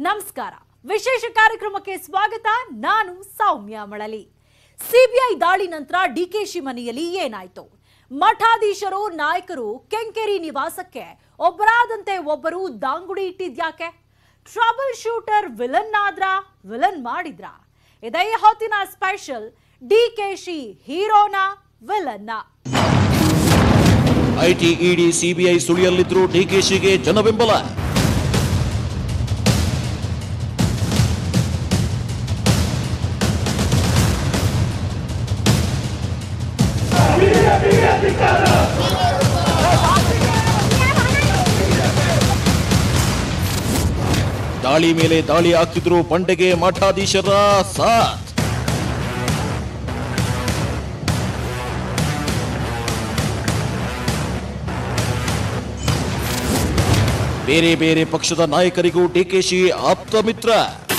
ನಮಸ್ಕಾರ ವಿಶೇಷ ಕಾರ್ಯಕ್ರಮಕ್ಕೆ ಸ್ವಾಗತ ನಾನು ಸೌಮ್ಯ ಮಳಲಿ ಸಿಬಿಐ ದಾಳಿ ನಂತರ ಡಿಕೆಶಿ ಮನೆಯಲ್ಲಿ ಏನಾಯ್ತು ಮಠಾಧೀಶರು ನಾಯಕರು ಕೆಂಕೇರಿ ನಿವಾಸಕ್ಕೆ ಒಬ್ಬರಾದಂತೆ ಒಬ್ಬರು ದಾಂಗುಡಿ ಇಟ್ಟಿದ್ಯಾಕೆ ಟ್ರಬಲ್ ಶೂಟರ್ ವಿಲನ್ ಆದ್ರ ವಿಲನ್ ಮಾಡಿದ್ರ ಇದೇ ಹೊತ್ತಿನ ಸ್ಪೆಷಲ್ ಡಿಕೆಶಿ ಹೀರೋನ ವಿಲನ್ನ ಐಟಿ ಇಡಿ ಸಿಬಿಐ ಸುಳಿಯಲ್ಲಿದ್ರು ಡಿಕೆಶಿಗೆ ಜನ ಬೆಂಬಲ ದಾಳಿ ಮೇಲೆ ದಾಳಿ ಆಗ್ತಿದ್ರು ಬಂಡೆಗೆ ಮಠಾಧೀಶರ ಸಾಥ್ ಬೇರೆ ಬೇರೆ ಪಕ್ಷದ ನಾಯಕರಿಗೂ ಡಿಕೆಶಿ ಆಪ್ತ ಮಿತ್ರ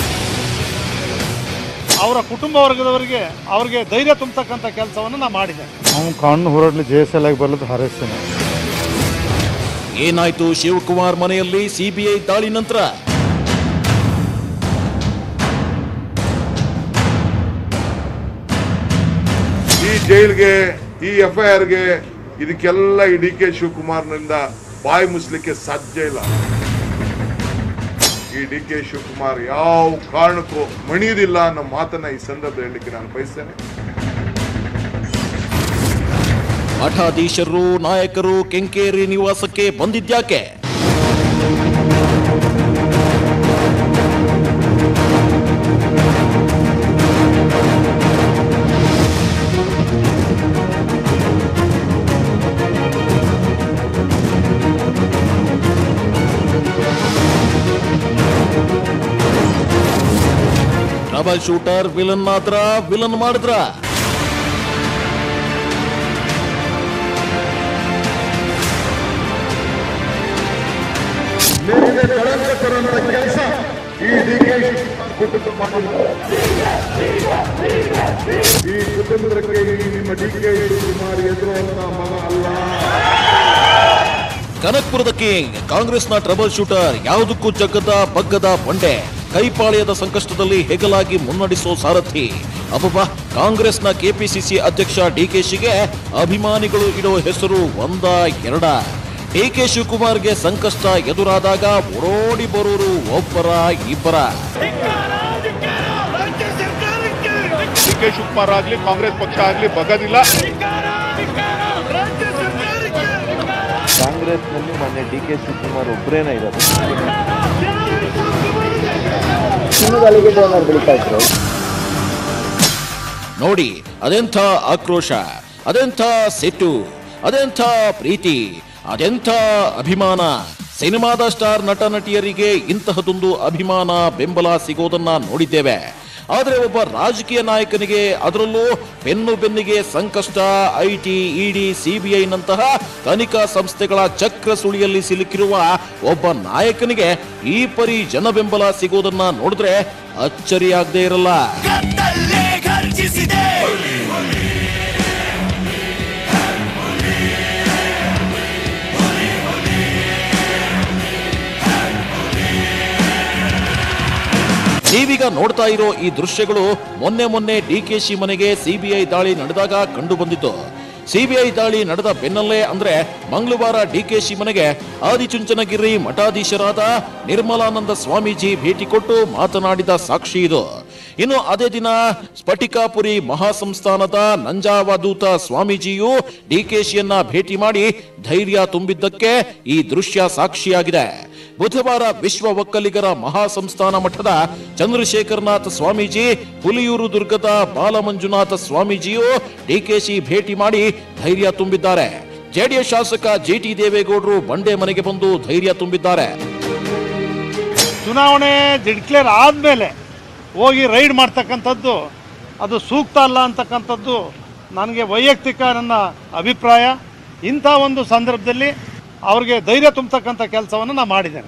ಅವರ ಕುಟುಂಬ ವರ್ಗದವರಿಗೆ ಅವ್ರಿಗೆ ಧೈರ್ಯ ತುಂಬತಕ್ಕಂಥ ಕೆಲಸವನ್ನು ನಾನು ಮಾಡಿದೆ ಅವ್ನು ಕಣ್ಣು ಹೊರಡ್ಲಿ ಜೆ ಎಸ್ ಎಲ್ ಆಗಿ ಬರ್ಲದ್ದು ಹಾರೈಸ್ತೇನೆ ಏನಾಯ್ತು ಶಿವಕುಮಾರ್ ಮನೆಯಲ್ಲಿ ಸಿಬಿಐ ದಾಳಿ ನಂತರ ಈ ಜೈಲ್ಗೆ ಈ ಎಫ್ ಐ ಆರ್ಗೆ ಇದಕ್ಕೆಲ್ಲ ಈ ಡಿ ಕೆ ಶಿವಕುಮಾರ್ನಿಂದ ಬಾಯಿ ಮುಸ್ಲಿಕ್ಕೆ ಸಾಧ್ಯ ಇಲ್ಲ ಈ ಡಿ ಕೆ ಶಿವಕುಮಾರ್ ಯಾವ ಕಾರಣಕ್ಕೂ ಮಣಿಯುವುದಿಲ್ಲ ಅನ್ನೋ ಮಾತನ್ನ ಈ ಸಂದರ್ಭದಲ್ಲಿ ಹೇಳಲಿಕ್ಕೆ ನಾನು ಬಯಸ್ತೇನೆ ಮಠಾಧೀಶರು ನಾಯಕರು ಕೆಂಕೇರಿ ನಿವಾಸಕ್ಕೆ ಬಂದಿದ್ಯಾಕೆ ಟ್ರಬಲ್ ಶೂಟರ್ ವಿಲನ್ ಆದ್ರ ವಿಲನ್ ಮಾಡಿದ್ರ ನಿಮಗೆ ಕಳಂಕ ತರುವಂತ ಕೆಲಸ ಈ ಡಿ ಕೆ ಕುಟುಂಬ ಮಾಡಿಲ್ಲ ಈ ಕುಟುಂಬಕ್ಕೆ ಈ ನಿಮ್ಮ ಡಿ ಕೆ ಶಿವಕುಮಾರ್ ಎದುರುವಂತ ಮಗ ಅಲ್ಲ ಕನಕ್ಪುರದ ಕಿಂಗ್ ಕಾಂಗ್ರೆಸ್ನ ಟ್ರಬಲ್ ಶೂಟರ್ ಯಾವುದಕ್ಕೂ ಜಗ್ಗದ ಬಗ್ಗದ ಬಂಡೆ ಕೈಪಾಳ್ಯದ ಸಂಕಷ್ಟದಲ್ಲಿ ಹೆಗಲಾಗಿ ಮುನ್ನಡೆಸೋ ಸಾರಥಿ ಅಬ್ಬಬ್ಬ ಕಾಂಗ್ರೆಸ್ನ ಕೆಪಿಸಿಸಿ ಅಧ್ಯಕ್ಷ ಡಿಕೆಶಿಗೆ ಅಭಿಮಾನಿಗಳು ಇಡೋ ಹೆಸರು ಒಂದ ಎರಡ ಡಿಕೆ ಶಿವಕುಮಾರ್ಗೆ ಸಂಕಷ್ಟ ಎದುರಾದಾಗ ಓಡೋಡಿ ಬರೋರು ಒಬ್ಬರ ಇಬ್ಬರ ಡಿ ಕೆ ಶಿವಕುಮಾರ್ ಆಗ್ಲಿ ಕಾಂಗ್ರೆಸ್ ಪಕ್ಷ ಆಗ್ಲಿ ಬಗದಿಲ್ಲ ಕಾಂಗ್ರೆಸ್ನಲ್ಲಿ ಮೊನ್ನೆ ಡಿ ಕೆ ಶಿವಕುಮಾರ್ ಒಬ್ಬರೇನೇ ಇರೋದು ನೋಡಿ ಅದೆಂಥ ಆಕ್ರೋಶ ಅದೆಂಥ ಸಿಟ್ಟು ಅದೆಂಥ ಪ್ರೀತಿ ಅದೆಂಥ ಅಭಿಮಾನ ಸಿನಿಮಾದ ಸ್ಟಾರ್ ನಟ ನಟಿಯರಿಗೆ ಇಂತಹದೊಂದು ಅಭಿಮಾನ ಬೆಂಬಲ ಸಿಗೋದನ್ನ ನೋಡಿದ್ದೇವೆ ಆದರೆ ಒಬ್ಬ ರಾಜಕೀಯ ನಾಯಕನಿಗೆ ಅದರಲ್ಲೂ ಬೆನ್ನು ಬೆನ್ನಿಗೆ ಸಂಕಷ್ಟ ಐಟಿ ಇಡಿ ಸಿಬಿಐನಂತಹ ತನಿಖಾ ಸಂಸ್ಥೆಗಳ ಚಕ್ರ ಸುಳಿಯಲ್ಲಿ ಸಿಲುಕಿರುವ ಒಬ್ಬ ನಾಯಕನಿಗೆ ಈ ಪರಿ ಜನ ಬೆಂಬಲ ಸಿಗೋದನ್ನ ನೋಡಿದ್ರೆ ಅಚ್ಚರಿಯಾಗದೇ ಇರಲ್ಲ ನೀವೀಗ ನೋಡ್ತಾ ಇರೋ ಈ ದೃಶ್ಯಗಳು ಮೊನ್ನೆ ಮೊನ್ನೆ ಡಿಕೆಶಿ ಮನೆಗೆ ಸಿಬಿಐ ದಾಳಿ ನಡೆದಾಗ ಕಂಡು ಬಂದಿತ್ತು ಸಿಬಿಐ ದಾಳಿ ನಡೆದ ಬೆನ್ನಲ್ಲೇ ಅಂದ್ರೆ ಮಂಗಳವಾರ ಡಿಕೆಶಿ ಮನೆಗೆ ಆದಿಚುಂಚನಗಿರಿ ಮಠಾಧೀಶರಾದ ನಿರ್ಮಲಾನಂದ ಸ್ವಾಮೀಜಿ ಭೇಟಿ ಕೊಟ್ಟು ಮಾತನಾಡಿದ ಸಾಕ್ಷಿ ಇದು ಇನ್ನು ಅದೇ ದಿನ ಸ್ಫಟಿಕಾಪುರಿ ಮಹಾಸಂಸ್ಥಾನದ ನಂಜಾವಧೂತ ಸ್ವಾಮೀಜಿಯು ಡಿಕೆಶಿಯನ್ನ ಭೇಟಿ ಮಾಡಿ ಧೈರ್ಯ ತುಂಬಿದ್ದಕ್ಕೆ ಈ ದೃಶ್ಯ ಸಾಕ್ಷಿಯಾಗಿದೆ ಬುಧವಾರ ವಿಶ್ವ ಒಕ್ಕಲಿಗರ ಮಹಾಸಂಸ್ಥಾನ ಮಠದ ಚಂದ್ರಶೇಖರನಾಥ ಸ್ವಾಮೀಜಿ ಹುಲಿಯೂರು ದುರ್ಗದ ಬಾಲಮಂಜುನಾಥ ಸ್ವಾಮೀಜಿಯು ಡಿಕೆಶಿ ಭೇಟಿ ಮಾಡಿ ಧೈರ್ಯ ತುಂಬಿದ್ದಾರೆ ಜೆಡಿಎಸ್ ಶಾಸಕ ಜಿಟಿ ದೇವೇಗೌಡರು ಬಂಡೆ ಮನೆಗೆ ಬಂದು ಧೈರ್ಯ ತುಂಬಿದ್ದಾರೆ ಚುನಾವಣೆ ಡಿಕ್ಲೇರ್ ಆದಮೇಲೆ ಹೋಗಿ ರೈಡ್ ಮಾಡ್ತಕ್ಕಂಥದ್ದು ಅದು ಸೂಕ್ತ ಅಲ್ಲ ಅಂತಕ್ಕಂಥದ್ದು ನನಗೆ ವೈಯಕ್ತಿಕ ನನ್ನ ಅಭಿಪ್ರಾಯ ಇಂಥ ಒಂದು ಸಂದರ್ಭದಲ್ಲಿ ಅವ್ರಿಗೆ ಧೈರ್ಯ ತುಂಬತಕ್ಕಂಥ ಕೆಲಸವನ್ನು ನಾನು ಮಾಡಿದ್ದೇನೆ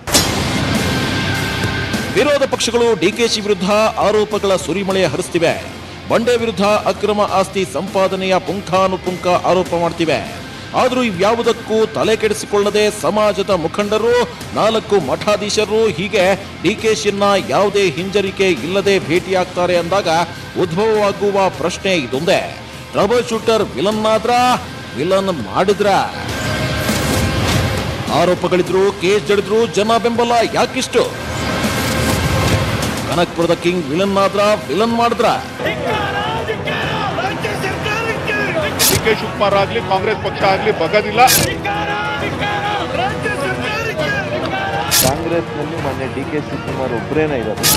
ವಿರೋಧ ಪಕ್ಷಗಳು ಡಿಕೆಶಿ ವಿರುದ್ಧ ಆರೋಪಗಳ ಸುರಿಮಳೆ ಹರಿಸ್ತಿವೆ ಬಂಡೆ ವಿರುದ್ಧ ಅಕ್ರಮ ಆಸ್ತಿ ಸಂಪಾದನೆಯ ಪುಂಖಾನುಪುಂಖ ಆರೋಪ ಮಾಡ್ತಿವೆ ಆದರೂ ಇವ್ಯಾವುದಕ್ಕೂ ತಲೆ ಕೆಡಿಸಿಕೊಳ್ಳದೆ ಸಮಾಜದ ಮುಖಂಡರು ನಾಲ್ಕು ಮಠಾಧೀಶರು ಹೀಗೆ ಡಿಕೆಶಿಯನ್ನ ಯಾವುದೇ ಹಿಂಜರಿಕೆ ಇಲ್ಲದೆ ಭೇಟಿಯಾಗ್ತಾರೆ ಅಂದಾಗ ಉದ್ಭವವಾಗುವ ಪ್ರಶ್ನೆ ಇದೊಂದೇ ಟ್ರಬಲ್ ಶೂಟರ್ ವಿಲನ್ ಆದ್ರ ವಿಲನ್ ಮಾಡಿದ್ರ ಆರೋಪಗಳಿದ್ರು ಕೇಸ್ ಜಡಿದ್ರು ಜನ ಬೆಂಬಲ ಯಾಕಿಷ್ಟು ಕನಕ್ಪುರದ ಕಿಂಗ್ ವಿಲನ್ ಆದ್ರ ವಿಲನ್ ಮಾಡಿದ್ರ ಡಿ ಕೆ ಶಿವಕುಮಾರ್ ಆಗ್ಲಿ ಕಾಂಗ್ರೆಸ್ ಪಕ್ಷ ಆಗ್ಲಿ ಬಗದಿಲ್ಲ ಕಾಂಗ್ರೆಸ್ನಲ್ಲಿ ಮೊನ್ನೆ ಡಿ ಕೆ ಶಿವಕುಮಾರ್ ಒಬ್ಬರೇನೇ ಇರೋದು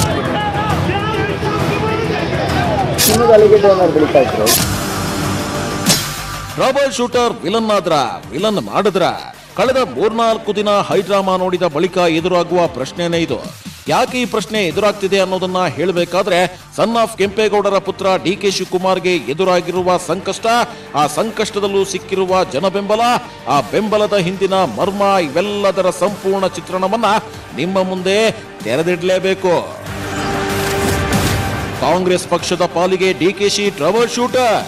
ಟ್ರಬಲ್ ಶೂಟರ್ ವಿಲನ್ ಆದ್ರ ವಿಲನ್ ಮಾಡಿದ್ರ ಕಳೆದ ಮೂರ್ನಾಲ್ಕು ದಿನ ಹೈಡ್ರಾಮಾ ನೋಡಿದ ಬಳಿಕ ಎದುರಾಗುವ ಪ್ರಶ್ನೆನೇ ಇದು ಯಾಕೆ ಈ ಪ್ರಶ್ನೆ ಎದುರಾಗ್ತಿದೆ ಅನ್ನೋದನ್ನ ಹೇಳಬೇಕಾದ್ರೆ ಸನ್ ಆಫ್ ಕೆಂಪೇಗೌಡರ ಪುತ್ರ ಡಿ ಕೆ ಶಿವಕುಮಾರ್ಗೆ ಎದುರಾಗಿರುವ ಸಂಕಷ್ಟ ಆ ಸಂಕಷ್ಟದಲ್ಲೂ ಸಿಕ್ಕಿರುವ ಜನಬೆಂಬಲ ಆ ಬೆಂಬಲದ ಹಿಂದಿನ ಮರ್ಮ ಇವೆಲ್ಲದರ ಸಂಪೂರ್ಣ ಚಿತ್ರಣವನ್ನ ನಿಮ್ಮ ಮುಂದೆ ತೆರೆದಿಡ್ಲೇಬೇಕು ಕಾಂಗ್ರೆಸ್ ಪಕ್ಷದ ಪಾಲಿಗೆ DKShi troubleshooter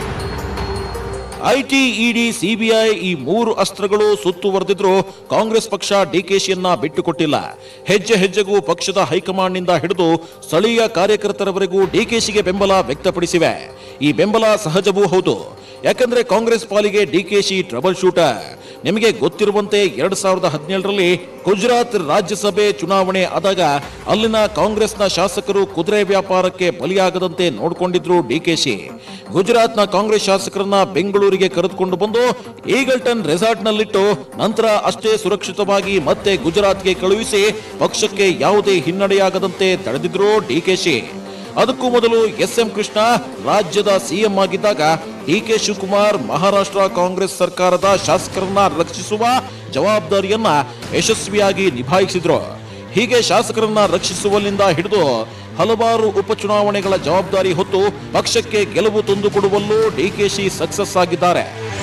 IT ED CBI ಈ ಮೂರು ಅಸ್ತ್ರಗಳು ಸುತ್ತುವರೆದಿದ್ರು ಕಾಂಗ್ರೆಸ್ ಪಕ್ಷ ಡಿಕೆಶಿಯನ್ನ ಬಿಟ್ಟುಕೊಟ್ಟಿಲ್ಲ ಹೆಜ್ಜೆ ಹೆಜ್ಜೆಗೂ ಪಕ್ಷದ ಹೈಕಮಾಂಡ್ನಿಂದ ಹಿಡಿದು ಸ್ಥಳೀಯ ಕಾರ್ಯಕರ್ತರವರೆಗೂ ಡಿಕೆಶಿಗೆ ಬೆಂಬಲ ವ್ಯಕ್ತಪಡಿಸಿವೆ ಈ ಬೆಂಬಲ ಸಹಜವೂ ಹೌದು ಯಾಕಂದ್ರೆ ಕಾಂಗ್ರೆಸ್ ಪಾಲಿಗೆ ಡಿಕೆಶಿ ಟ್ರಬಲ್ ಶೂಟರ್ ನಿಮಗೆ ಗೊತ್ತಿರುವಂತೆ ಎರಡ್ ಸಾವಿರದ ಹದಿನೇಳರಲ್ಲಿ ಗುಜರಾತ್ ರಾಜ್ಯಸಭೆ ಚುನಾವಣೆ ಆದಾಗ ಅಲ್ಲಿನ ಕಾಂಗ್ರೆಸ್ನ ಶಾಸಕರು ಕುದುರೆ ವ್ಯಾಪಾರಕ್ಕೆ ಬಲಿಯಾಗದಂತೆ ನೋಡಿಕೊಂಡಿದ್ರು ಡಿಕೆಶಿ ಗುಜರಾತ್ನ ಕಾಂಗ್ರೆಸ್ ಶಾಸಕರನ್ನ ಬೆಂಗಳೂರಿಗೆ ಕರೆದುಕೊಂಡು ಬಂದು ಈಗಲ್ಟನ್ ರೆಸಾರ್ಟ್ನಲ್ಲಿಟ್ಟು ನಂತರ ಅಷ್ಟೇ ಸುರಕ್ಷಿತವಾಗಿ ಮತ್ತೆ ಗುಜರಾತ್ಗೆ ಕಳುಹಿಸಿ ಪಕ್ಷಕ್ಕೆ ಯಾವುದೇ ಹಿನ್ನಡೆಯಾಗದಂತೆ ತಡೆದಿದ್ರು ಡಿಕೆಶಿ ಅದಕ್ಕೂ ಮೊದಲು ಎಸ್ ಎಂ ಕೃಷ್ಣ ರಾಜ್ಯದ ಸಿಎಂ ಆಗಿದ್ದಾಗ ಡಿಕೆ ಶಿವಕುಮಾರ್ ಮಹಾರಾಷ್ಟ್ರ ಕಾಂಗ್ರೆಸ್ ಸರ್ಕಾರದ ಶಾಸಕರನ್ನ ರಕ್ಷಿಸುವ ಜವಾಬ್ದಾರಿಯನ್ನ ಯಶಸ್ವಿಯಾಗಿ ನಿಭಾಯಿಸಿದ್ರು ಹೀಗೆ ಶಾಸಕರನ್ನ ರಕ್ಷಿಸುವಲ್ಲಿಂದ ಹಿಡಿದು ಹಲವಾರು ಉಪಚುನಾವಣೆಗಳ ಜವಾಬ್ದಾರಿ ಹೊತ್ತು ಪಕ್ಷಕ್ಕೆ ಗೆಲುವು ತಂದುಕೊಡುವಲ್ಲೂ ಡಿಕೆಶಿ ಸಕ್ಸಸ್ ಆಗಿದ್ದಾರೆ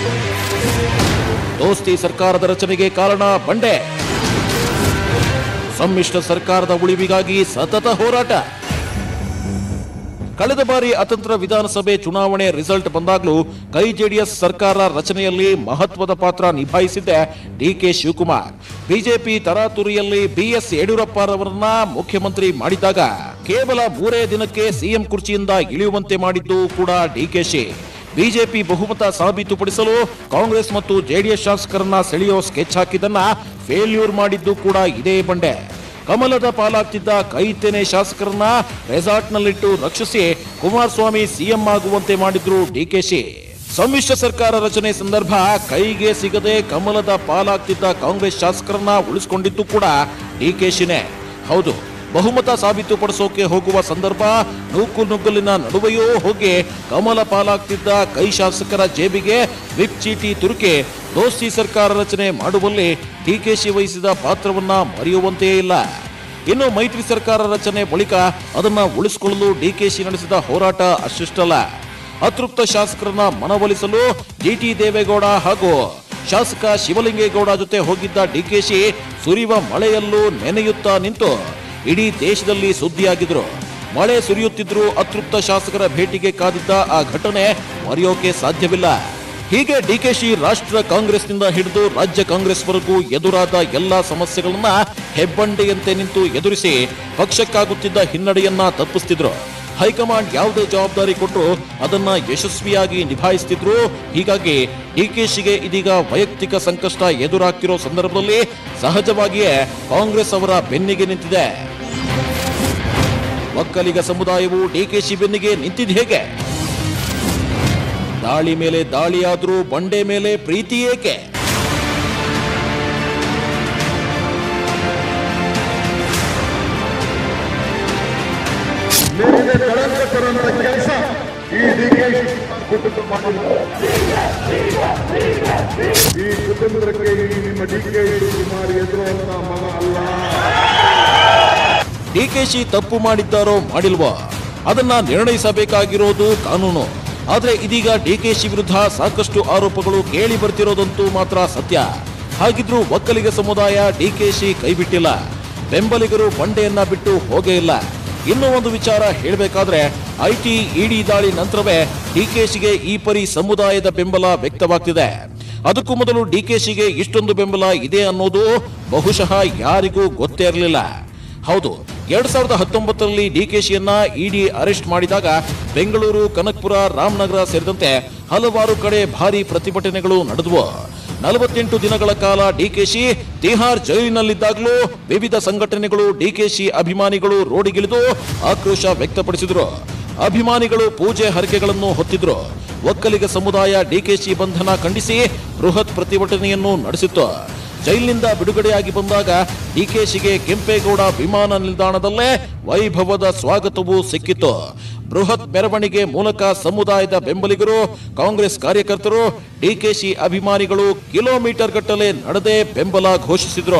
ದೋಸ್ತಿ ಸರ್ಕಾರದ ರಚನೆಗೆ ಕಾರಣ ಬಂಡೆ ಸಮ್ಮಿಶ್ರ ಸರ್ಕಾರದ ಉಳಿವಿಗಾಗಿ ಸತತ ಹೋರಾಟ ಕಳೆದ ಬಾರಿ ಅತಂತ್ರ ವಿಧಾನಸಭೆ ಚುನಾವಣೆ ರಿಸಲ್ಟ್ ಬಂದಾಗಲೂ ಕೈ ಜೆಡಿಎಸ್ ಸರ್ಕಾರ ರಚನೆಯಲ್ಲಿ ಮಹತ್ವದ ಪಾತ್ರ ನಿಭಾಯಿಸಿದ್ದೆ ಡಿಕೆ ಶಿವಕುಮಾರ್ ಬಿಜೆಪಿ ತರಾತುರಿಯಲ್ಲಿ ಬಿಎಸ್ ಯಡಿಯೂರಪ್ಪರವರನ್ನ ಮುಖ್ಯಮಂತ್ರಿ ಮಾಡಿದಾಗ ಕೇವಲ ಮೂರೇ ದಿನಕ್ಕೆ ಸಿಎಂ ಕುರ್ಚಿಯಿಂದ ಇಳಿಯುವಂತೆ ಮಾಡಿದ್ದು ಕೂಡ ಡಿಕೆಶಿ ಬಿಜೆಪಿ ಬಹುಮತ ಸಾಬೀತುಪಡಿಸಲು ಕಾಂಗ್ರೆಸ್ ಮತ್ತು ಜೆಡಿಎಸ್ ಶಾಸಕರನ್ನ ಸೆಳೆಯೋ ಸ್ಕೆಚ್ ಹಾಕಿದ್ದನ್ನ ಫೇಲ್ಯೂರ್ ಮಾಡಿದ್ದು ಕೂಡ ಇದೇ ಬಂಡೆ ಕಮಲದ ಪಾಲಾಗ್ತಿದ್ದ ಕೈತೆನೆ ಶಾಸಕರನ್ನ ರೆಸಾರ್ಟ್ನಲ್ಲಿಟ್ಟು ರಕ್ಷಿಸಿ ಕುಮಾರಸ್ವಾಮಿ ಸಿಎಂ ಆಗುವಂತೆ ಮಾಡಿದ್ರು ಡಿಕೆಶಿ ಸಮ್ಮಿಶ್ರ ಸರ್ಕಾರ ರಚನೆ ಸಂದರ್ಭ ಕೈಗೆ ಸಿಗದೆ ಕಮಲದ ಪಾಲಾಗ್ತಿದ್ದ ಕಾಂಗ್ರೆಸ್ ಶಾಸಕರನ್ನ ಉಳಿಸಿಕೊಂಡಿದ್ದು ಕೂಡ ಡಿಕೆಶಿನೇ ಹೌದು ಬಹುಮತ ಸಾಬೀತುಪಡಿಸೋಕೆ ಹೋಗುವ ಸಂದರ್ಭ ನೂಕು ನುಗ್ಗಲಿನ ನಡುವೆಯೂ ಹೋಗಿ ಕಮಲ ಪಾಲಾಗ್ತಿದ್ದ ಕೈ ಶಾಸಕರ ಜೇಬಿಗೆ ವಿಪ್ ಚೀಟಿ ತುರುಕಿ ದೋಸ್ತಿ ಸರ್ಕಾರ ರಚನೆ ಮಾಡುವಲ್ಲಿ ಡಿಕೆಶಿ ವಹಿಸಿದ ಪಾತ್ರವನ್ನ ಮರೆಯುವಂತೆಯೇ ಇಲ್ಲ ಇನ್ನು ಮೈತ್ರಿ ಸರ್ಕಾರ ರಚನೆ ಬಳಿಕ ಅದನ್ನ ಉಳಿಸಿಕೊಳ್ಳಲು ಡಿಕೆಶಿ ನಡೆಸಿದ ಹೋರಾಟ ಅಷ್ಟಿಷ್ಟಲ್ಲ ಅತೃಪ್ತ ಶಾಸಕರನ್ನ ಮನವೊಲಿಸಲು ಜಿಟಿ ದೇವೇಗೌಡ ಹಾಗೂ ಶಾಸಕ ಶಿವಲಿಂಗೇಗೌಡ ಜೊತೆ ಹೋಗಿದ್ದ ಡಿಕೆಶಿ ಸುರಿಯುವ ಮಳೆಯಲ್ಲೂ ನೆನೆಯುತ್ತಾ ನಿಂತು ಇಡೀ ದೇಶದಲ್ಲಿ ಸುದ್ದಿಯಾಗಿದ್ರು ಮಳೆ ಸುರಿಯುತ್ತಿದ್ರು ಅತೃಪ್ತ ಶಾಸಕರ ಭೇಟಿಗೆ ಕಾದಿದ್ದ ಆ ಘಟನೆ ಮರೆಯೋಕೆ ಸಾಧ್ಯವಿಲ್ಲ ಹೀಗೆ ಡಿಕೆಶಿ ರಾಷ್ಟ್ರ ಕಾಂಗ್ರೆಸ್ನಿಂದ ಹಿಡಿದು ರಾಜ್ಯ ಕಾಂಗ್ರೆಸ್ವರೆಗೂ ಎದುರಾದ ಎಲ್ಲಾ ಸಮಸ್ಯೆಗಳನ್ನ ಹೆಬ್ಬಂಡೆಯಂತೆ ನಿಂತು ಎದುರಿಸಿ ಪಕ್ಷಕ್ಕಾಗುತ್ತಿದ್ದ ಹಿನ್ನಡೆಯನ್ನ ತಪ್ಪಿಸ್ತಿದ್ರು ಹೈಕಮಾಂಡ್ ಯಾವುದೇ ಜವಾಬ್ದಾರಿ ಕೊಟ್ಟರು ಅದನ್ನ ಯಶಸ್ವಿಯಾಗಿ ನಿಭಾಯಿಸ್ತಿದ್ರು ಹೀಗಾಗಿ ಡಿಕೆಶಿಗೆ ಇದೀಗ ವೈಯಕ್ತಿಕ ಸಂಕಷ್ಟ ಎದುರಾಗ್ತಿರೋ ಸಂದರ್ಭದಲ್ಲಿ ಸಹಜವಾಗಿಯೇ ಕಾಂಗ್ರೆಸ್ ಅವರ ಬೆನ್ನಿಗೆ ನಿಂತಿದೆ ಒಕ್ಕಲಿಗ ಸಮುದಾಯವು ಡಿಕೆಶಿ ಬೆನ್ನಿಗೆ ನಿಂತಿದ್ ಹೇಗೆ ದಾಳಿ ಮೇಲೆ ದಾಳಿಯಾದ್ರೂ ಬಂಡೆ ಮೇಲೆ ಪ್ರೀತಿ ಏಕೆ ಮೇಲಿನ ಕಳಂಕ ತರುವಂತ ಕೆಲಸ ಈ ಡಿ ಕೆ ಕುಟುಂಬ ಮಾಡಿಲ್ಲ ಈ ಕುಟುಂಬಕ್ಕೆ ಈ ನಿಮ್ಮ ಡಿ ಕೆ ಶಿವಕುಮಾರ್ ಎದುರುವಂತ ಮಗ ಅಲ್ಲ ಡಿಕೆಶಿ ತಪ್ಪು ಮಾಡಿದ್ದಾರೋ ಮಾಡಿಲ್ವೋ ಅದನ್ನ ನಿರ್ಣಯಿಸಬೇಕಾಗಿರೋದು ಕಾನೂನು ಆದ್ರೆ ಇದೀಗ ಡಿಕೆಶಿ ವಿರುದ್ಧ ಸಾಕಷ್ಟು ಆರೋಪಗಳು ಕೇಳಿ ಬರ್ತಿರೋದಂತೂ ಮಾತ್ರ ಸತ್ಯ ಹಾಗಿದ್ರೂ ಒಕ್ಕಲಿಗ ಸಮುದಾಯ ಡಿಕೆಶಿ ಕೈಬಿಟ್ಟಿಲ್ಲ ಬೆಂಬಲಿಗರು ಬಂಡೆಯನ್ನ ಬಿಟ್ಟು ಹೋಗೇ ಇಲ್ಲ ಇನ್ನೂ ಒಂದು ವಿಚಾರ ಹೇಳಬೇಕಾದ್ರೆ ಐಟಿ ಇಡಿ ದಾಳಿ ನಂತರವೇ ಡಿಕೆಶಿಗೆ ಈ ಪರಿ ಸಮುದಾಯದ ಬೆಂಬಲ ವ್ಯಕ್ತವಾಗ್ತಿದೆ ಅದಕ್ಕೂ ಮೊದಲು ಡಿಕೆಶಿಗೆ ಇಷ್ಟೊಂದು ಬೆಂಬಲ ಇದೆ ಅನ್ನೋದು ಬಹುಶಃ ಯಾರಿಗೂ ಗೊತ್ತೇ ಇರಲಿಲ್ಲ ಹೌದು ಎರಡ್ ಸಾವಿರದ ಹತ್ತೊಂಬತ್ತರಲ್ಲಿ ಡಿಕೆಶಿಯನ್ನ ಇಡಿ ಅರೆಸ್ಟ್ ಮಾಡಿದಾಗ ಬೆಂಗಳೂರು ಕನಕಪುರ ರಾಮನಗರ ಸೇರಿದಂತೆ ಹಲವಾರು ಕಡೆ ಭಾರಿ ಪ್ರತಿಭಟನೆಗಳು ನಡೆದವು ನಲವತ್ತೆಂಟು ದಿನಗಳ ಕಾಲ ಡಿಕೆಶಿ ತಿಹಾರ್ ಜೈಲಿನಲ್ಲಿದ್ದಾಗಲೂ ವಿವಿಧ ಸಂಘಟನೆಗಳು ಡಿಕೆಶಿ ಅಭಿಮಾನಿಗಳು ರೋಡಿಗಿಳಿದು ಆಕ್ರೋಶ ವ್ಯಕ್ತಪಡಿಸಿದ್ರು ಅಭಿಮಾನಿಗಳು ಪೂಜೆ ಹರಕೆಗಳನ್ನು ಹೊತ್ತಿದ್ರು ಒಕ್ಕಲಿಗ ಸಮುದಾಯ ಡಿಕೆಶಿ ಬಂಧನ ಖಂಡಿಸಿ ಬೃಹತ್ ಪ್ರತಿಭಟನೆಯನ್ನು ನಡೆಸಿತ್ತು ಜೈಲಿನಿಂದ ಬಿಡುಗಡೆಯಾಗಿ ಬಂದಾಗ ಡಿಕೆಶಿಗೆ ಕೆಂಪೇಗೌಡ ವಿಮಾನ ನಿಲ್ದಾಣದಲ್ಲೇ ವೈಭವದ ಸ್ವಾಗತವೂ ಸಿಕ್ಕಿತ್ತು ಬೃಹತ್ ಮೆರವಣಿಗೆ ಮೂಲಕ ಸಮುದಾಯದ ಬೆಂಬಲಿಗರು ಕಾಂಗ್ರೆಸ್ ಕಾರ್ಯಕರ್ತರು ಡಿಕೆಶಿ ಅಭಿಮಾನಿಗಳು ಕಿಲೋಮೀಟರ್ ಗಟ್ಟಲೆ ನಡೆದೇ ಬೆಂಬಲ ಘೋಷಿಸಿದ್ರು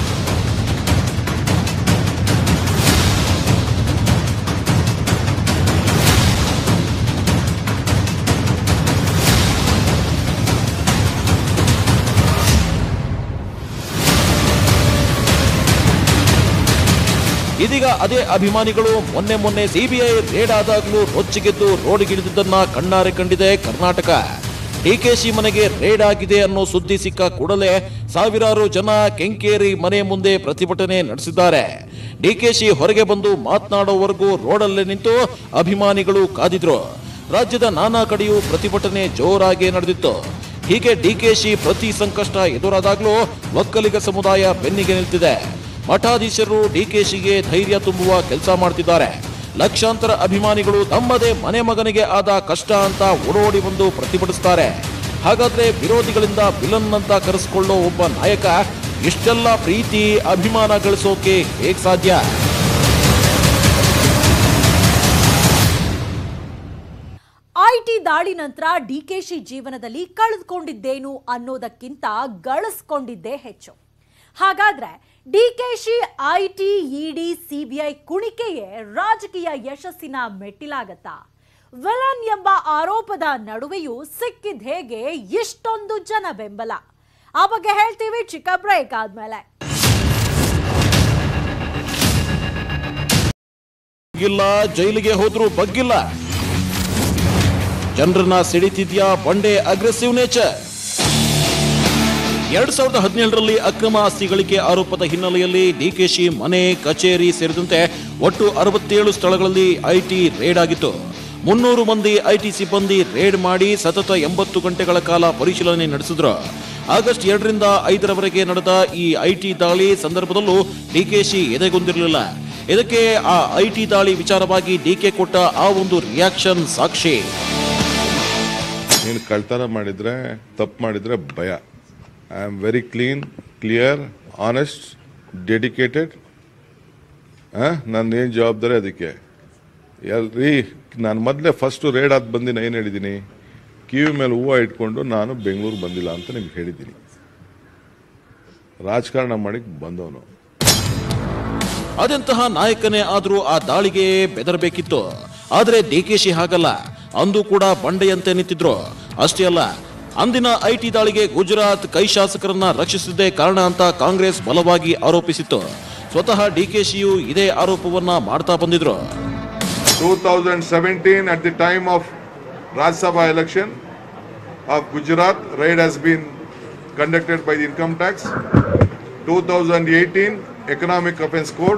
ಇದೀಗ ಅದೇ ಅಭಿಮಾನಿಗಳು ಮೊನ್ನೆ ಮೊನ್ನೆ ಸಿಬಿಐ ರೇಡ್ ಆದಾಗಲೂ ರೊಚ್ಚಿಗೆದ್ದು ರೋಡಿಗಿಳಿದಿದ್ದನ್ನ ಕಣ್ಣಾರೆ ಕಂಡಿದೆ ಕರ್ನಾಟಕ ಡಿಕೆಶಿ ಮನೆಗೆ ರೇಡ್ ಆಗಿದೆ ಅನ್ನೋ ಸುದ್ದಿ ಸಿಕ್ಕ ಕೂಡಲೇ ಸಾವಿರಾರು ಜನ ಕೆಂಕೇರಿ ಮನೆ ಮುಂದೆ ಪ್ರತಿಭಟನೆ ನಡೆಸಿದ್ದಾರೆ ಡಿಕೆಶಿ ಹೊರಗೆ ಬಂದು ಮಾತನಾಡೋವರೆಗೂ ರೋಡಲ್ಲೇ ನಿಂತು ಅಭಿಮಾನಿಗಳು ಕಾದಿದ್ರು ರಾಜ್ಯದ ನಾನಾ ಕಡೆಯೂ ಪ್ರತಿಭಟನೆ ಜೋರಾಗಿ ನಡೆದಿತ್ತು ಹೀಗೆ ಡಿಕೆಶಿ ಪ್ರತಿ ಸಂಕಷ್ಟ ಎದುರಾದಾಗಲೂ ಒಕ್ಕಲಿಗ ಸಮುದಾಯ ಬೆನ್ನಿಗೆ ನಿಲ್ತಿದೆ ಮಠಾಧೀಶರು ಡಿಕೆಶಿಗೆ ಧೈರ್ಯ ತುಂಬುವ ಕೆಲಸ ಮಾಡ್ತಿದ್ದಾರೆ ಲಕ್ಷಾಂತರ ಅಭಿಮಾನಿಗಳು ತಮ್ಮದೇ ಮನೆ ಮಗನಿಗೆ ಆದ ಕಷ್ಟ ಅಂತ ಓಡೋಡಿ ಬಂದು ಪ್ರತಿಭಟಿಸ್ತಾರೆ ಹಾಗಾದ್ರೆ ವಿರೋಧಿಗಳಿಂದ ವಿಲನ್ ಅಂತ ಕರೆಸಿಕೊಳ್ಳೋ ಒಬ್ಬ ನಾಯಕ ಇಷ್ಟೆಲ್ಲ ಪ್ರೀತಿ ಅಭಿಮಾನ ಗಳಿಸೋಕೆ ಹೇಗ್ ಸಾಧ್ಯ ಐಟಿ ದಾಳಿ ನಂತರ ಡಿಕೆಶಿ ಜೀವನದಲ್ಲಿ ಕಳೆದುಕೊಂಡಿದ್ದೇನು ಅನ್ನೋದಕ್ಕಿಂತ ಗಳಿಸ್ಕೊಂಡಿದ್ದೇ ಹೆಚ್ಚು ಹಾಗಾದ್ರೆ ಡಿಕೆಶಿ ಐಟಿ ಇಡಿ ಸಿಬಿಐ ಕುಣಿಕೆಯೇ ರಾಜಕೀಯ ಯಶಸ್ಸಿನ ಮೆಟ್ಟಿಲಾಗತ್ತಾ ವಿಲನ್ ಎಂಬ ಆರೋಪದ ನಡುವೆಯೂ ಸಿಕ್ಕಿದ್ ಹೇಗೆ ಇಷ್ಟೊಂದು ಜನ ಬೆಂಬಲ ಆ ಬಗ್ಗೆ ಹೇಳ್ತೀವಿ ಚಿಕ್ಕ ಬ್ರೇಕ್ ಆದ್ಮೇಲೆ ಇಲ್ಲ ಜೈಲಿಗೆ ಹೋದ್ರೂ ಬಗ್ಗಿಲ್ಲ ಜನರನ್ನ ಸಿಡಿತಿದ್ಯಾ ಬಂಡೆ ಅಗ್ರೆಸಿವ್ ನೇಚರ್ ಎರಡ್ ಸಾವಿರದ ಹದಿನೇಳರಲ್ಲಿ ಅಕ್ರಮ ಆಸ್ತಿ ಗಳಿಕೆ ಆರೋಪದ ಹಿನ್ನೆಲೆಯಲ್ಲಿ ಡಿಕೆಶಿ ಮನೆ ಕಚೇರಿ ಸೇರಿದಂತೆ ಒಟ್ಟು ಅರವತ್ತೇಳು ಸ್ಥಳಗಳಲ್ಲಿ ಐಟಿ ರೇಡ್ ಆಗಿತ್ತು ಮುನ್ನೂರು ಮಂದಿ ಐಟಿ ಸಿಬ್ಬಂದಿ ರೇಡ್ ಮಾಡಿ ಸತತ ಎಂಬತ್ತು ಗಂಟೆಗಳ ಕಾಲ ಪರಿಶೀಲನೆ ನಡೆಸಿದ್ರು ಆಗಸ್ಟ್ ಎರಡರಿಂದ ಐದರವರೆಗೆ ನಡೆದ ಈ ಐಟಿ ದಾಳಿ ಸಂದರ್ಭದಲ್ಲೂ ಡಿಕೆಶಿ ಎದೆಗೊಂದಿರಲಿಲ್ಲ ಇದಕ್ಕೆ ಆ ಐಟಿ ದಾಳಿ ವಿಚಾರವಾಗಿ ಡಿಕೆ ಕೊಟ್ಟ ಆ ಒಂದು ರಿಯಾಕ್ಷನ್ ಸಾಕ್ಷಿ ನೀನು ಕಳ್ತನ ಮಾಡಿದ್ರೆ ತಪ್ಪು ಮಾಡಿದ್ರೆ ಭಯ I am very clean clear honest dedicated ನನ್ನ ಏನು ಜವಾಬ್ದಾರಿ ಅದಕ್ಕೆ ಎಲ್ರಿ ನಾನು ಮೊದಲೇ ಫಸ್ಟು ರೇಡ್ ಆದ ಬಂದಿನ ಏನು ಹೇಳಿದ್ದೀನಿ ಕಿವಿ ಮೇಲೆ ಹೂವು ಇಟ್ಕೊಂಡು ನಾನು ಬೆಂಗಳೂರು ಬಂದಿಲ್ಲ ಅಂತ ನಿಮ್ಗೆ ಹೇಳಿದ್ದೀನಿ ರಾಜಕಾರಣ ಮಾಡಿ ಬಂದವನು ಅದೆಂತಹ ನಾಯಕನೇ ಆದ್ರೂ ಆ ದಾಳಿಗೆ ಬೆದರಬೇಕಿತ್ತು ಆದ್ರೆ ಡಿಕೆಶಿ ಹಾಗಲ್ಲ ಅಂದು ಕೂಡ ಬಂಡೆಯಂತೆ ನಿಂತಿದ್ರು ಅಷ್ಟೇ ಅಲ್ಲ ಅಂದಿನ ಐಟಿ ದಾಳಿಗೆ ಗುಜರಾತ್ ಕೈ ಶಾಸಕರನ್ನ ರಕ್ಷಿಸಿದ್ದೇ ಕಾರಣ ಅಂತ ಕಾಂಗ್ರೆಸ್ ಬಲವಾಗಿ ಆರೋಪಿಸಿತ್ತು ಸ್ವತಃ ಡಿಕೆಶಿಯು ಇದೇ ಆರೋಪವನ್ನ ಮಾಡ್ತಾ ಬಂದಿದ್ರು 2017 at the time of Rajya Sabha election of Gujarat, raid has been conducted by the income tax. 2018 Economic Offence Court.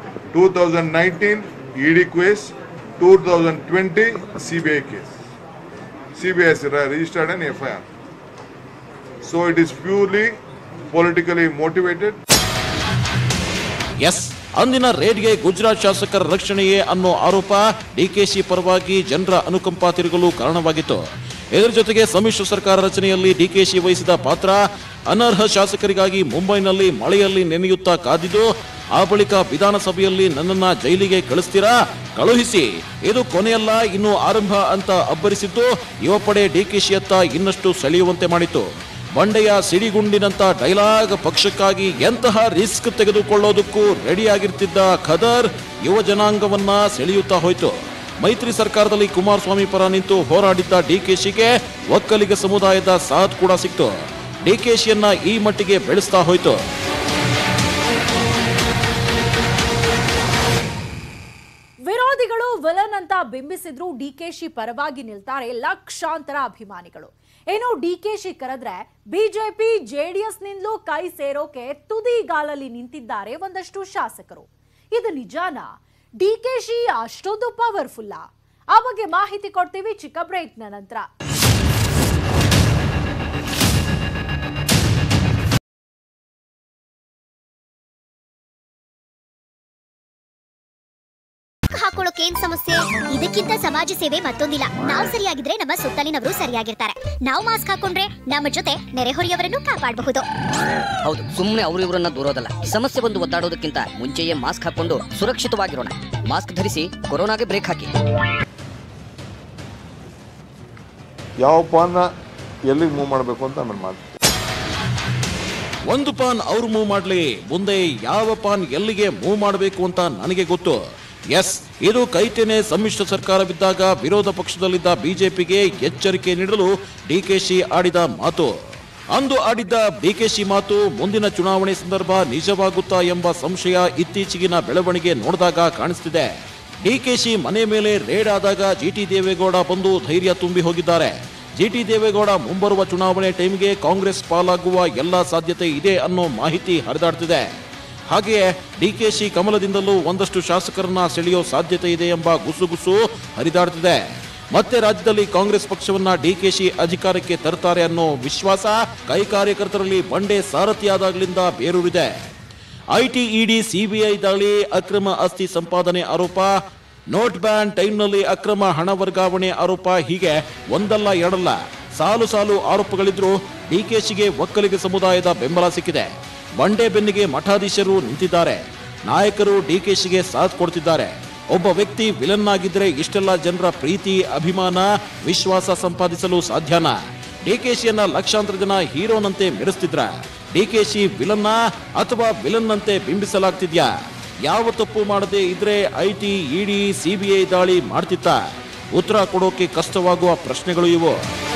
2019 ED case. 2020 CBI case. CBI has re- registered an FIR. So it is purely politically motivated. Yes ಅಂದಿನ ರೇಡ್ಗೆ ಗುಜರಾತ್ ಶಾಸಕರ ರಕ್ಷಣೆಯೇ ಅನ್ನೋ ಆರೋಪ ಡಿಕೆಶಿ ಪರವಾಗಿ ಜನರ ಅನುಕಂಪ ತಿರುಗಲು ಕಾರಣವಾಗಿತ್ತು ಇದರ ಜೊತೆಗೆ ಸಮ್ಮಿಶ್ರ ಸರ್ಕಾರ ರಚನೆಯಲ್ಲಿ ಡಿಕೆಶಿ ವಹಿಸಿದ ಪಾತ್ರ ಅನರ್ಹ ಶಾಸಕರಿಗಾಗಿ ಮುಂಬೈನಲ್ಲಿ ಮಳೆಯಲ್ಲಿ ನೆನೆಯುತ್ತಾ ಕಾದಿದ್ದು ಆ ಬಳಿಕ ವಿಧಾನಸಭೆಯಲ್ಲಿ ನನ್ನನ್ನ ಜೈಲಿಗೆ ಕಳಿಸ್ತೀರಾ ಕಳುಹಿಸಿ ಇದು ಕೊನೆಯಲ್ಲ ಇನ್ನು ಆರಂಭ ಅಂತ ಅಬ್ಬರಿಸಿದ್ದು ಯುವ ಪಡೆ ಡಿಕೆಶಿಯತ್ತ ಇನ್ನಷ್ಟು ಸೆಳೆಯುವಂತೆ ಮಾಡಿತು ಬಂಡೆಯ ಸಿಡಿಗುಂಡಿನಂತ ಡೈಲಾಗ್ ಪಕ್ಷಕ್ಕಾಗಿ ಎಂತಹ ರಿಸ್ಕ್ ತೆಗೆದುಕೊಳ್ಳೋದಕ್ಕೂ ರೆಡಿಯಾಗಿರ್ತಿದ್ದ ಖದರ್ ಯುವ ಜನಾಂಗವನ್ನ ಸೆಳೆಯುತ್ತಾ ಹೋಯಿತು ಮೈತ್ರಿ ಸರ್ಕಾರದಲ್ಲಿ ಕುಮಾರಸ್ವಾಮಿ ಪರ ನಿಂತು ಹೋರಾಡಿದ್ದ ಡಿಕೆಶಿಗೆ ಒಕ್ಕಲಿಗ ಸಮುದಾಯದ ಸಾಥ್ ಕೂಡ ಸಿಕ್ತು ಡಿಕೆಶಿಯನ್ನ ಈ ಮಟ್ಟಿಗೆ ಬೆಳೆಸ್ತಾ ಹೋಯಿತು ವಿರೋಧಿಗಳು ವಿಲನ್ ಅಂತ ಬಿಂಬಿಸಿದ್ರು ಡಿಕೆಶಿ ಪರವಾಗಿ ನಿಲ್ತಾರೆ ಲಕ್ಷಾಂತರ ಅಭಿಮಾನಿಗಳು ಏನು ಡಿ ಕೆ ಶಿ ಕರೆದ್ರೆ ಬಿಜೆಪಿ ಜೆಡಿಎಸ್ ನಿಂದಲೂ ಕೈ ಸೇರೋಕೆ ತುದಿಗಾಲಲ್ಲಿ ನಿಂತಿದ್ದಾರೆ ಒಂದಷ್ಟು ಶಾಸಕರು ಇದು ನಿಜಾನಾ ಡಿ ಕೆ ಶಿ ಅಷ್ಟೊಂದು ಪವರ್ಫುಲ್ಲ ಆ ಬಗ್ಗೆ ಮಾಹಿತಿ ಕೊಡ್ತೀವಿ ಚಿಕ್ಕ ಬ್ರೇಕ್ನ ನಂತರ ಹಾಕೊಳ್ಳೋಕೆ ಏನ್ ಸಮಸ್ಯೆ ಇದಕ್ಕಿಂತ ಸಮಾಜ ಸೇವೆ ಮತ್ತೊಂದಿಲ್ಲ ನಾವು ಸರಿಯಾಗಿದ್ರೆ ನಮ್ಮ ಸುತ್ತಲಿನವರು ಸರಿಯಾಗಿರ್ತಾರೆ ನಾವು ಮಾಸ್ಕ್ ಹಾಕೊಂಡ್ರೆ ನಮ್ಮ ಜೊತೆ ನೆರೆಹೊರೆಯವರನ್ನು ಕಾಪಾಡಬಹುದು ಹೌದು ಸುಮ್ಮನೆ ಅವರು ಇವರನ್ನ ದೂರೋದಲ್ಲ ಸಮಸ್ಯೆ ಬಂದು ಒದ್ದಾಡೋದಕ್ಕಿಂತ ಮುಂಚೆಯೇ ಮಾಸ್ಕ್ ಹಾಕೊಂಡು ಸುರಕ್ಷಿತವಾಗಿರೋಣ ಮಾಸ್ಕ್ ಧರಿಸಿ ಕೊರೋನಾಗೆ ಬ್ರೇಕ್ ಹಾಕಿ ಯಾವ ಪಾನ್ನ ಎಲ್ಲಿಗೆ ಮೂವ್ ಮಾಡಬೇಕು ಅಂತ ಆಮೇಲೆ ಮಾಡ್ತೀವಿ ಒಂದು ಪಾನ್ ಅವ್ರು ಮೂವ್ ಮಾಡ್ಲಿ ಮುಂದೆ ಯಾವ ಪಾನ್ ಎಲ್ಲಿಗೆ ಮೂವ್ ಮಾಡಬೇಕು ಅಂತ ನನಗೆ ಗೊತ್ತು ಎಸ್ ಇದು ಕೈಟೆನೆ ಸಮ್ಮಿಶ್ರ ಸರ್ಕಾರವಿದ್ದಾಗ ವಿರೋಧ ಪಕ್ಷದಲ್ಲಿದ್ದ ಬಿಜೆಪಿಗೆ ಎಚ್ಚರಿಕೆ ನೀಡಲು ಡಿಕೆಶಿ ಆಡಿದ ಮಾತು ಅಂದು ಆಡಿದ್ದ ಡಿಕೆಶಿ ಮಾತು ಮುಂದಿನ ಚುನಾವಣೆ ಸಂದರ್ಭ ನಿಜವಾಗುತ್ತಾ ಎಂಬ ಸಂಶಯ ಇತ್ತೀಚೆಗಿನ ಬೆಳವಣಿಗೆ ನೋಡಿದಾಗ ಕಾಣಿಸ್ತಿದೆ ಡಿಕೆಶಿ ಮನೆ ಮೇಲೆ ರೇಡ್ ಆದಾಗ ಜಿಟಿ ದೇವೇಗೌಡ ಬಂದು ಧೈರ್ಯ ತುಂಬಿ ಹೋಗಿದ್ದಾರೆ ಜಿಟಿ ದೇವೇಗೌಡ ಮುಂಬರುವ ಚುನಾವಣೆ ಟೈಮ್ಗೆ ಕಾಂಗ್ರೆಸ್ ಪಾಲಾಗುವ ಎಲ್ಲ ಸಾಧ್ಯತೆ ಇದೆ ಅನ್ನೋ ಮಾಹಿತಿ ಹರಿದಾಡ್ತಿದೆ ಹಾಗೆಯೇ ಡಿಕೆಶಿ ಕಮಲದಿಂದಲೂ ಒಂದಷ್ಟು ಶಾಸಕರನ್ನ ಸೆಳೆಯೋ ಸಾಧ್ಯತೆ ಇದೆ ಎಂಬ ಗುಸುಗುಸು ಹರಿದಾಡ್ತಿದೆ ಮತ್ತೆ ರಾಜ್ಯದಲ್ಲಿ ಕಾಂಗ್ರೆಸ್ ಪಕ್ಷವನ್ನ ಡಿಕೆಶಿ ಅಧಿಕಾರಕ್ಕೆ ತರ್ತಾರೆ ಅನ್ನೋ ವಿಶ್ವಾಸ ಕೈ ಕಾರ್ಯಕರ್ತರಲ್ಲಿ ಬಂಡೆ ಸಾರಥಿಯಾದಾಗ್ಲಿಂದ ಬೇರೂರಿದೆ ಐಟಿ ಇಡಿ ಸಿಬಿಐ ದಾಳಿ ಅಕ್ರಮ ಆಸ್ತಿ ಸಂಪಾದನೆ ಆರೋಪ ನೋಟ್ ಬ್ಯಾನ್ ಟೈಮ್ನಲ್ಲಿ ಅಕ್ರಮ ಹಣ ವರ್ಗಾವಣೆ ಆರೋಪ ಹೀಗೆ ಒಂದಲ್ಲ ಎರಡಲ್ಲ ಸಾಲು ಸಾಲು ಆರೋಪಗಳಿದ್ರೂ ಡಿಕೆಶಿಗೆ ಒಕ್ಕಲಿಗ ಸಮುದಾಯದ ಬೆಂಬಲ ಸಿಕ್ಕಿದೆ ಬಂಡೆ ಬೆನ್ನಿಗೆ ಮಠಾಧೀಶರು ನಿಂತಿದ್ದಾರೆ ನಾಯಕರು ಡಿಕೆಶಿಗೆ ಸಾಥ್ ಕೊಡ್ತಿದ್ದಾರೆ ಒಬ್ಬ ವ್ಯಕ್ತಿ ವಿಲನ್ ಆಗಿದ್ರೆ ಇಷ್ಟೆಲ್ಲ ಜನರ ಪ್ರೀತಿ ಅಭಿಮಾನ ವಿಶ್ವಾಸ ಸಂಪಾದಿಸಲು ಸಾಧ್ಯನಾ ಡಿಕೆಶಿಯನ್ನ ಲಕ್ಷಾಂತರ ಜನ ಹೀರೋನಂತೆ ಮೆರೆಸ್ತಿದ್ರ ಡಿಕೆಶಿ ವಿಲನ್ನ ಅಥವಾ ವಿಲನ್ ಅಂತೆ ಬಿಂಬಿಸಲಾಗ್ತಿದ್ಯಾ ಯಾವ ತಪ್ಪು ಮಾಡದೆ ಇದ್ರೆ ಐಟಿ ಇಡಿ ಸಿಬಿಐ ದಾಳಿ ಮಾಡ್ತಿತ್ತ ಉತ್ತರ ಕೊಡೋಕೆ ಕಷ್ಟವಾಗುವ ಪ್ರಶ್ನೆಗಳು ಇವು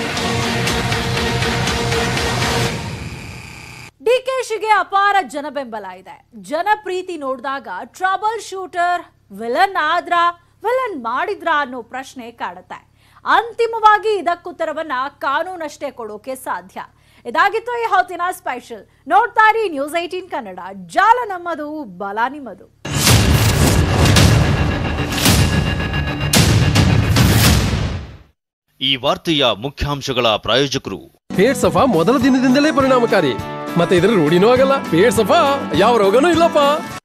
ಡಿಕೆಶಿಗೆ ಅಪಾರ ಜನಬೆಂಬಲ ಇದೆ ಜನಪ್ರೀತಿ ನೋಡಿದಾಗ ಟ್ರಬಲ್ ಶೂಟರ್ ವಿಲನ್ ಆದ್ರ ವಿಲನ್ ಮಾಡಿದ್ರ ಅನ್ನೋ ಪ್ರಶ್ನೆ ಕಾಡುತ್ತೆ ಅಂತಿಮವಾಗಿ ಇದಕ್ಕುತ್ತರವನ್ನ ಕಾನೂನಷ್ಟೇ ಕೊಡೋಕೆ ಸಾಧ್ಯ ಇದಾಗಿತ್ತು ಈ ಹೊತ್ತಿನ ಸ್ಪೆಷಲ್ ನೋಡ್ತಾ ಇರಿ ನ್ಯೂಸ್ ಏಟೀನ್ ಕನ್ನಡ ಜಾಲ ನಮ್ಮದು ಬಲ ನಿಮ್ಮದು ಈ ವಾರ್ತೆಯ ಮುಖ್ಯಾಂಶಗಳ ಪ್ರಾಯೋಜಕರು ಪೇಟ್ ಸಫಾ ಮೊದಲ ದಿನದಿಂದಲೇ ಪರಿಣಾಮಕಾರಿ ಮತ್ತೆ ಇದರ ರೂಢಿನೂ ಆಗಲ್ಲ ಪೇಟ್ ಸಫಾ ಯಾವ ರೋಗನೂ ಇಲ್ಲಪ್ಪ